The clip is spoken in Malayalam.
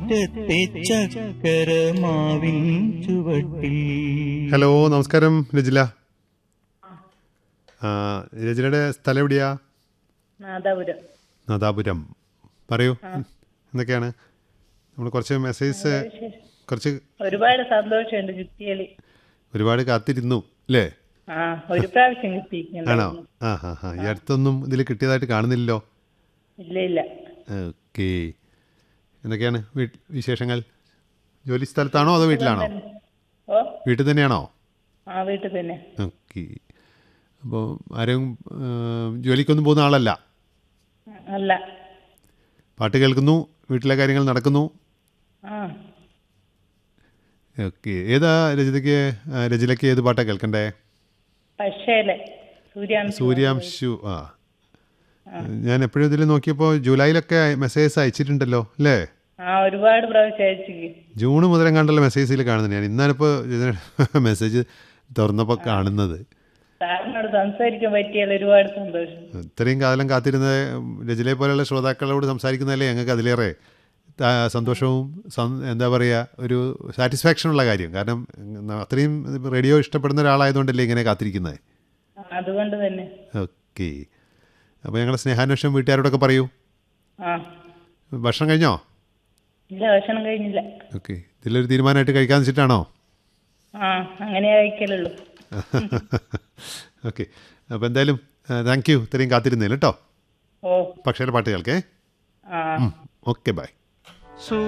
മുറ്റത്തെ ചക്കരമാവിൻ ചുവട്ടിൽ ഹലോ നമസ്കാരം രജില ആ, രജിലയുടെ സ്ഥലം എവിടെയാ നാദാപുരം നദാപുരം പറയൂ എന്തൊക്കെയാണ് നമ്മൾ കുറച്ച് മെസ്സേജ് കുറച്ച് ഒരുപാട് സന്തോഷമുണ്ട് കിട്ടിയാല് ഒരുപാട് കാത്തിരുന്നു അല്ലേ ആ ഒരു പ്രാവശ്യം ആണോ കിട്ടിയിട്ടുണ്ടായിരുന്നു ആ ഹാ ഹാ ഈ അടുത്തൊന്നും ഇതിൽ കിട്ടിയതായിട്ട് കാണുന്നില്ലല്ലോ ഇല്ല ഇല്ല ഓക്കെ എന്തൊക്കെയാണ് വീട്ട് വിശേഷങ്ങൾ ജോലി സ്ഥലത്താണോ അതോ വീട്ടിലാണോ ഓ വീട്ടിൽ തന്നെയാണോ ആ വീട്ടിൽ തന്നെ ഓക്കെ അപ്പോൾ ആരും ആ, ജോലിക്കൊന്നും പോകുന്ന ആളല്ല അല്ല പാട്ട് കേൾക്കുന്നു വീട്ടിലെ കാര്യങ്ങൾ നടക്കുന്നു ആ ഓക്കെ ഏതാ രജിതയ്ക്ക് ആ, രജിലയ്ക്ക് ഏത് പാട്ടാണ് കേൾക്കണ്ടേ പക്ഷേലെ സൂര്യാംശം സൂര്യാംശു ആ ഞാൻ എപ്പോഴും ഇതിൽ നോക്കിയപ്പോൾ ജൂലൈയിലൊക്കെ മെസ്സേജസ് അയച്ചിട്ടുണ്ടല്ലോ അല്ലേ ആ ഒരുപാട് പ്രാവശ്യം അയച്ചു ജൂൺ മുതലം കണ്ടുള്ള മെസ്സേജിൽ കാണുന്നത് ഞാൻ ഇന്നാണിപ്പോൾ മെസ്സേജ് തുറന്നപ്പോൾ കാണുന്നത് സാറിനോട് സംസാരിക്കാൻ പറ്റിയാൽ ഒരുപാട് സന്തോഷം ഇത്രയും കാലം കാത്തിരുന്ന രജിലെ പോലെയുള്ള ശ്രോതാക്കളോട് സംസാരിക്കുന്നതല്ലേ ഞങ്ങൾക്ക് അതിലേറെ ത- സന്തോഷവും സം- എന്താ പറയുക ഒരു സാറ്റിസ്ഫാക്ഷൻ ഉള്ള കാര്യം കാരണം ഉം, അത്രയും റേഡിയോ ഇഷ്ടപ്പെടുന്ന ഒരാളായതുകൊണ്ടല്ലേ ഇങ്ങനെ കാത്തിരിക്കുന്നത് ആ, അതുകൊണ്ട് തന്നെ ഓക്കെ അപ്പോൾ ഞങ്ങളുടെ സ്നേഹാന്വേഷണം വീട്ടുകാരോടൊക്കെ പറയൂ ആ ഭക്ഷണം കഴിഞ്ഞോ ഇല്ല ഭക്ഷണം കഴിഞ്ഞില്ല ഓക്കെ ഇതിലൊരു തീരുമാനമായിട്ട് കഴിക്കാന്ന് വെച്ചിട്ടാണോ ആ അങ്ങനെ കഴിക്കലുള്ളൂ ഓക്കെ അപ്പോൾ എന്തായാലും താങ്ക് യു ഇത്രയും കാത്തിരുന്നേലും കേട്ടോ ഓ പക്ഷേ പാട്ട് കേൾക്കേ ആ ഓക്കെ ബൈ